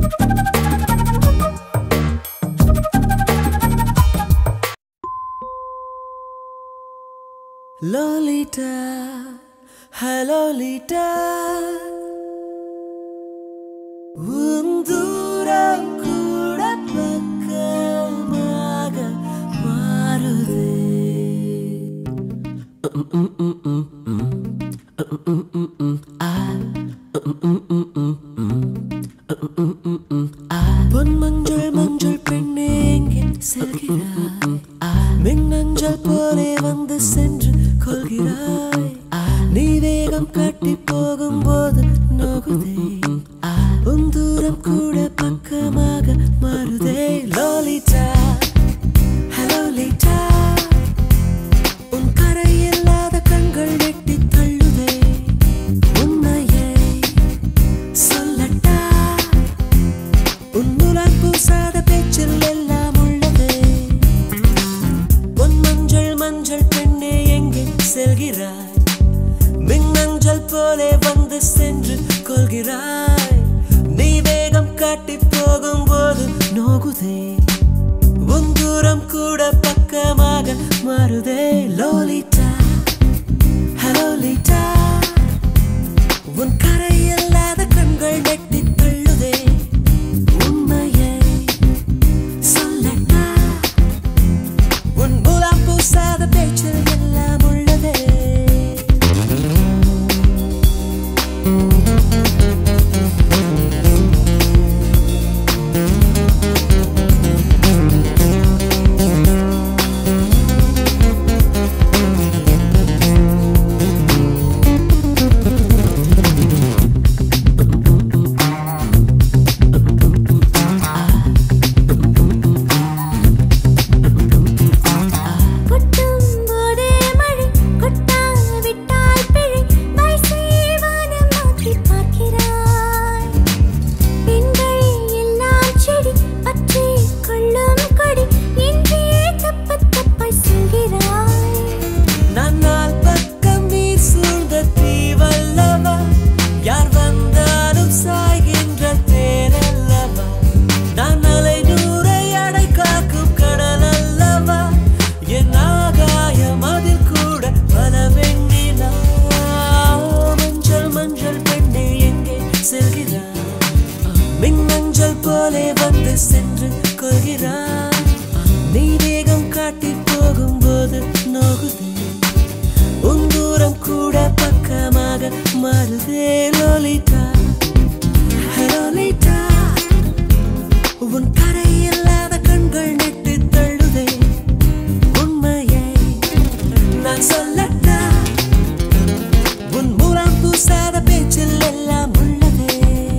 Lolita hello லிட்டா உன் தூரம் கூட பக்கமாக மாறுதே பொன் மஞ்சள் மஞ்சள் பெண்ணே எங்கே செல்கிறாய் மின்னஞ்சல் போலே வந்து சென்று கொள்கிறாய் நீ வேகம் காட்டி போகும்போது நோகுதே உன் தூரம் கூட பக்கமாக மாறுதே லோலிட்டா ஹலோ லிட்டா உன் கரை இல்லாத கண்கள் வெட்டி தள்ளுதே உண்மையை சொல்லட்டா உன் முலாம் பூசாத பேச்சில் எல்லாம் உள்ளதே பொன் மஞ்சள் மஞ்சள் பெண்ணே எங்கே செல்கிறாய் மின்னஞ்சல் போலே வந்து சென்று கொள்கிறாய் நீ வேகம் காட்டி போகும்போது நோகுதே உன் தூரம் கூட பக்கமாக மாறுதே லோலிட்டா ஹலோ லிட்டா உன் கரை இல்லாத கண்கள் நெட்டி தள்ளுதே உண்மையை சொல்லட்டா உன் மூலம் பூசாத பேச்சில் எல்லாம் உள்ளதே கொட்டும் போதே மழை கொட்டாவிட்டால் பிழை வைசேவானம் மாற்றி பார்க்கிறாய் பெண்கள் எல்லாம் செடி பற்றி கொள்ளும் கொடி என்றே தப்ப தப்பாய் சொல்கிறாய் நான் நாள் பக்கம் நீர் சூழ்ந்த தீவல்லவா யார் வந்தாலும் சாய்கின்ற தேரல்லவா நான் அலை நூறை அடை காக்கும் கடல் அல்லவா என் ஆகாயம் அதில் கூட பல வெண்ணிலா மஞ்சள் மஞ்சள் பெண்ணே எங்கே செல்கிறாய் மின்னஞ்சல் போலே வந்து சென்று கொள்கிறாய் நீ வேகம் காட்டி போகும்போது நோகுதே உன் தூரம் கூட பக்கமாக மாறுதே லோலிட்டா லோலிட்டா உன் கரை இல்லாத கண்கள் நெட்டு தள்ளுதே உண்மையை நான் சொல்லட்டா உன் மூலம் பூசாத பேச்சில் எல்லாம் உள்ளதே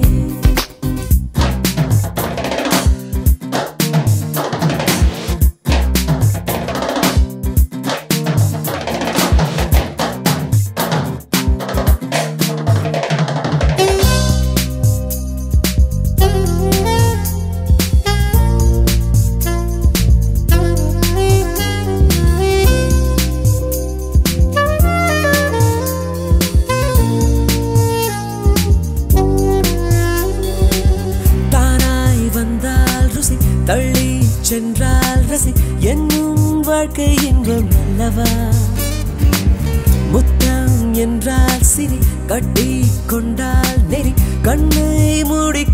தானாய் வந்தால் ருசி தள்ளி சென்றால் ரசி என்னும் வாழ்க்கை இன்பம் அல்லவா முத்தம் என்றால் சிரி கட்டி கொண்டால் நெறி கண்ணை மூடி